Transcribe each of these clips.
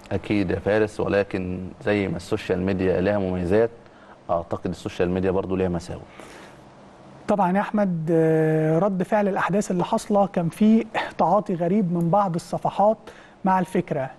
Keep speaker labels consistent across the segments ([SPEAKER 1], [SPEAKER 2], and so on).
[SPEAKER 1] اكيد يا فارس ولكن زي ما السوشيال ميديا لها مميزات اعتقد السوشيال ميديا برضو ليها مساوئ
[SPEAKER 2] طبعا يا احمد آه، رد فعل الاحداث اللي حاصله كان في تعاطي غريب من بعض الصفحات مع الفكره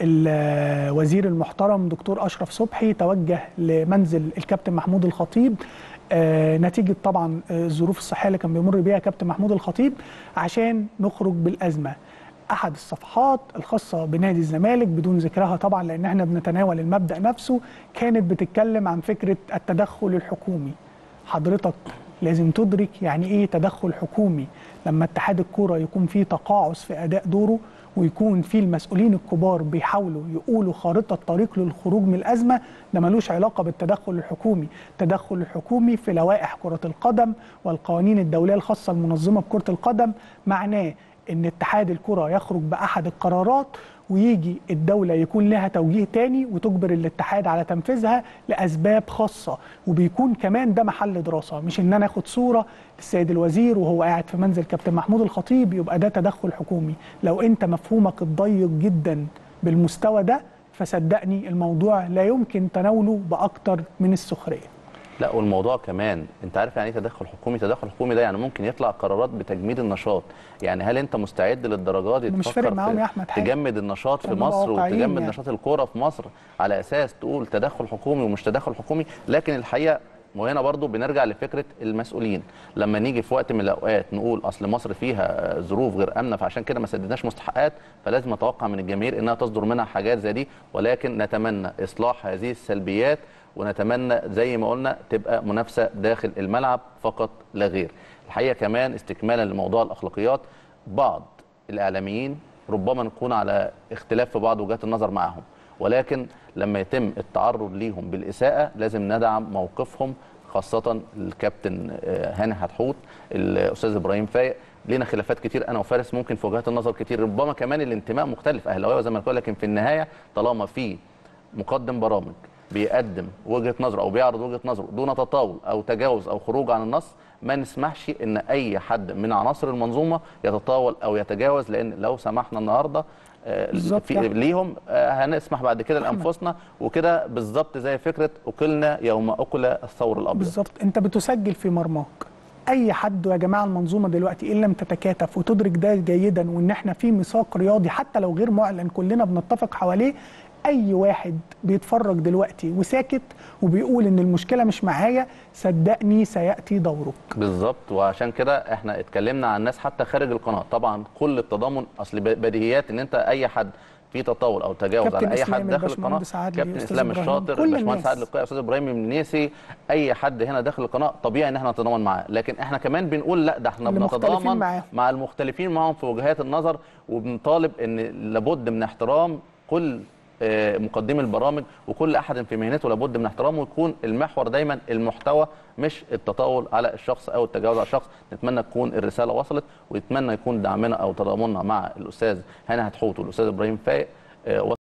[SPEAKER 2] الوزير المحترم دكتور اشرف صبحي توجه لمنزل الكابتن محمود الخطيب آه، نتيجه طبعا آه، الظروف الصحيه اللي كان بيمر بيها كابتن محمود الخطيب عشان نخرج بالازمه احد الصفحات الخاصه بنادي الزمالك بدون ذكرها طبعا لان احنا بنتناول المبدا نفسه كانت بتتكلم عن فكره التدخل الحكومي حضرتك لازم تدرك يعني ايه تدخل حكومي لما اتحاد الكوره يكون فيه تقاعس في اداء دوره ويكون في المسؤولين الكبار بيحاولوا يقولوا خارطه طريق للخروج من الازمه ده ملوش علاقه بالتدخل الحكومي، التدخل الحكومي في لوائح كره القدم والقوانين الدوليه الخاصه المنظمه بكره القدم معناه ان اتحاد الكره يخرج باحد القرارات ويجي الدوله يكون لها توجيه تاني وتجبر الاتحاد على تنفيذها لاسباب خاصه وبيكون كمان ده محل دراسه مش ان انا اخد صوره للسيد الوزير وهو قاعد في منزل كابتن محمود الخطيب يبقى ده تدخل حكومي لو انت مفهومك الضيق جدا بالمستوى ده فصدقني الموضوع لا يمكن تناوله باكتر من السخريه
[SPEAKER 1] لا والموضوع كمان انت عارف يعني ايه تدخل حكومي تدخل حكومي ده يعني ممكن يطلع قرارات بتجميد النشاط يعني هل انت مستعد للدرجه دي
[SPEAKER 2] مش
[SPEAKER 1] تفكر
[SPEAKER 2] فارق معاهم
[SPEAKER 1] في-
[SPEAKER 2] يا أحمد حاجة.
[SPEAKER 1] تجمد النشاط في
[SPEAKER 2] خلينا
[SPEAKER 1] مصر
[SPEAKER 2] واقعيين
[SPEAKER 1] وتجمد
[SPEAKER 2] يعني.
[SPEAKER 1] نشاط الكوره في مصر على اساس تقول تدخل حكومي ومش تدخل حكومي لكن الحقيقه وهنا برضو بنرجع لفكره المسؤولين لما نيجي في وقت من الاوقات نقول اصل مصر فيها ظروف غير امنه فعشان كده ما سددناش مستحقات فلازم نتوقع من الجماهير انها تصدر منها حاجات زي دي ولكن نتمنى اصلاح هذه السلبيات ونتمنى زي ما قلنا تبقى منافسه داخل الملعب فقط لا غير الحقيقه كمان استكمالا لموضوع الاخلاقيات بعض الاعلاميين ربما نكون على اختلاف في بعض وجهات النظر معهم ولكن لما يتم التعرض ليهم بالاساءه لازم ندعم موقفهم خاصه الكابتن آه، هاني حتحوت الاستاذ ابراهيم فايق لينا خلافات كتير انا وفارس ممكن في وجهات النظر كتير ربما كمان الانتماء مختلف اهلاويه وزملكاويه لكن في النهايه طالما في مقدم برامج بيقدم وجهه نظره او بيعرض وجهه نظره دون تطاول او تجاوز او خروج عن النص ما نسمحش ان اي حد من عناصر المنظومه يتطاول او يتجاوز لان لو سمحنا النهارده آه،
[SPEAKER 2] بالظبط
[SPEAKER 1] في
[SPEAKER 2] ده.
[SPEAKER 1] ليهم آه، هنسمح بعد كده لانفسنا وكده بالظبط زي فكره اكلنا يوم اكل الثور الابيض
[SPEAKER 2] بالظبط انت بتسجل في مرماك اي حد يا جماعه المنظومه دلوقتي ان لم تتكاتف وتدرك ده جيدا وان احنا في ميثاق رياضي حتى لو غير معلن كلنا بنتفق حواليه اي واحد بيتفرج دلوقتي وساكت وبيقول ان المشكله مش معايا صدقني سياتي دورك
[SPEAKER 1] بالظبط وعشان كده احنا اتكلمنا عن ناس حتى خارج القناه طبعا كل التضامن اصل بديهيات ان انت اي حد في تطاول او تجاوز
[SPEAKER 2] كابتن
[SPEAKER 1] على اي
[SPEAKER 2] إسلام،
[SPEAKER 1] حد داخل القناه
[SPEAKER 2] الباشمهندس عادل،
[SPEAKER 1] كابتن
[SPEAKER 2] أستاذ
[SPEAKER 1] اسلام
[SPEAKER 2] إبراهيم،
[SPEAKER 1] الشاطر
[SPEAKER 2] كل
[SPEAKER 1] الباشمهندس
[SPEAKER 2] الناس.
[SPEAKER 1] عادل القيعي استاذ ابراهيم المنيسي اي حد هنا داخل القناه طبيعي ان احنا نتضامن معاه لكن احنا كمان بنقول لا ده احنا
[SPEAKER 2] اللي مختلفين
[SPEAKER 1] بنتضامن
[SPEAKER 2] معاهم.
[SPEAKER 1] مع المختلفين معاهم في وجهات النظر وبنطالب ان لابد من احترام كل آه، مقدمي البرامج وكل احد في مهنته لابد من احترامه ويكون المحور دايما المحتوى مش التطاول على الشخص او التجاوز على الشخص نتمنى تكون الرساله وصلت ونتمنى يكون دعمنا او تضامننا مع الاستاذ هاني هتحوت والاستاذ ابراهيم فايق آه،